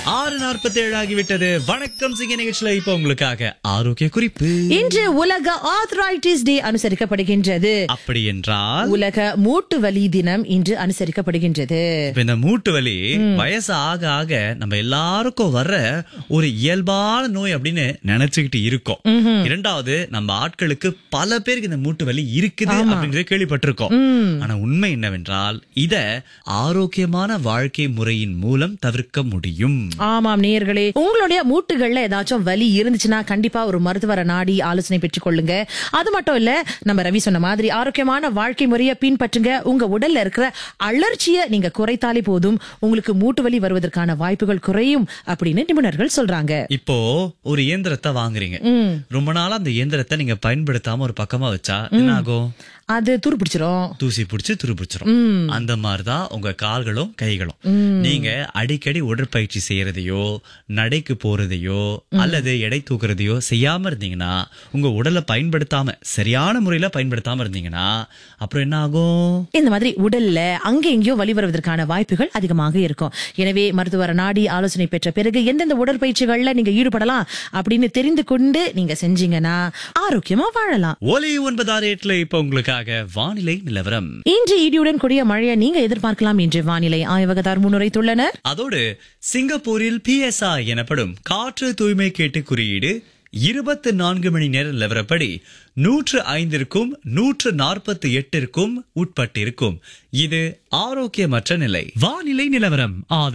ஆறு நாற்பத்தி ஏழு ஆகிவிட்டது வணக்கம் சிங்க நிகழ்ச்சியில இப்ப உங்களுக்காக ஆரோக்கிய குறிப்பு இன்று உலக ஆர்த்ரைட்டிஸ் டே அனுசரிக்கப்படுகின்றது அப்படி என்றால் உலக மூட்டு வலி தினம் இன்று அனுசரிக்கப்படுகின்றது இப்ப இந்த மூட்டு வலி வயசு ஆக ஆக நம்ம எல்லாருக்கும் வர்ற ஒரு இயல்பான நோய் அப்படின்னு நினைச்சுக்கிட்டு இருக்கோம் இரண்டாவது நம்ம ஆட்களுக்கு பல பேருக்கு இந்த மூட்டு வலி இருக்குது அப்படின்றத கேள்விப்பட்டிருக்கோம் ஆனா உண்மை என்னவென்றால் இத ஆரோக்கியமான வாழ்க்கை முறையின் மூலம் தவிர்க்க முடியும் ஆமாம் நேயர்களே உங்களுடைய மூட்டுகள்ல ஏதாச்சும் வலி இருந்துச்சுன்னா கண்டிப்பா ஒரு மருத்துவரை நாடி ஆலோசனை பெற்றுக் கொள்ளுங்க அது மட்டும் இல்ல நம்ம ரவி சொன்ன மாதிரி ஆரோக்கியமான வாழ்க்கை முறையை பின்பற்றுங்க உங்க உடல்ல இருக்கிற அலர்ச்சியை நீங்க குறைத்தாலே போதும் உங்களுக்கு மூட்டு வலி வருவதற்கான வாய்ப்புகள் குறையும் அப்படின்னு நிபுணர்கள் சொல்றாங்க இப்போ ஒரு இயந்திரத்தை வாங்குறீங்க ரொம்ப நாளா அந்த இயந்திரத்தை நீங்க பயன்படுத்தாம ஒரு பக்கமா வச்சா என்ன ஆகும் அது துரு பிடிச்சிரும் தூசி பிடிச்சு துரு பிடிச்சிரும் அந்த மாதிரிதான் உங்க கால்களும் கைகளும் நீங்க அடிக்கடி உடற்பயிற்சி செய்யறதையோ நடைக்கு போறதையோ அல்லது எடை தூக்குறதையோ செய்யாம இருந்தீங்கன்னா உங்க உடலை பயன்படுத்தாம சரியான முறையில பயன்படுத்தாம இருந்தீங்கன்னா அப்புறம் என்ன ஆகும் இந்த மாதிரி உடல்ல அங்க எங்கேயோ வலி வருவதற்கான வாய்ப்புகள் அதிகமாக இருக்கும் எனவே மருத்துவரை நாடி ஆலோசனை பெற்ற பிறகு எந்தெந்த உடற்பயிற்சிகள்ல நீங்க ஈடுபடலாம் அப்படின்னு தெரிந்து கொண்டு நீங்க செஞ்சீங்கன்னா ஆரோக்கியமா வாழலாம் ஒலி ஒன்பது ஆறு எட்டுல இப்ப உங்களுக்காக வானிலை நிலவரம் இன்று இடியுடன் கூடிய மழையை நீங்க எதிர்பார்க்கலாம் என்று வானிலை ஆய்வகத்தார் முன்னுரைத்துள்ளனர் அதோடு சிங்கப்பூரில் பிஎஸ்ஐ எனப்படும் காற்று தூய்மை கேட்டு குறியீடு இருபத்தி நான்கு மணி நேர நிலவரப்படி நூற்று ஐந்திற்கும் நூற்று நாற்பத்தி எட்டிற்கும் உட்பட்டிருக்கும் இது ஆரோக்கியமற்ற நிலை வானிலை நிலவரம் ஆதரவு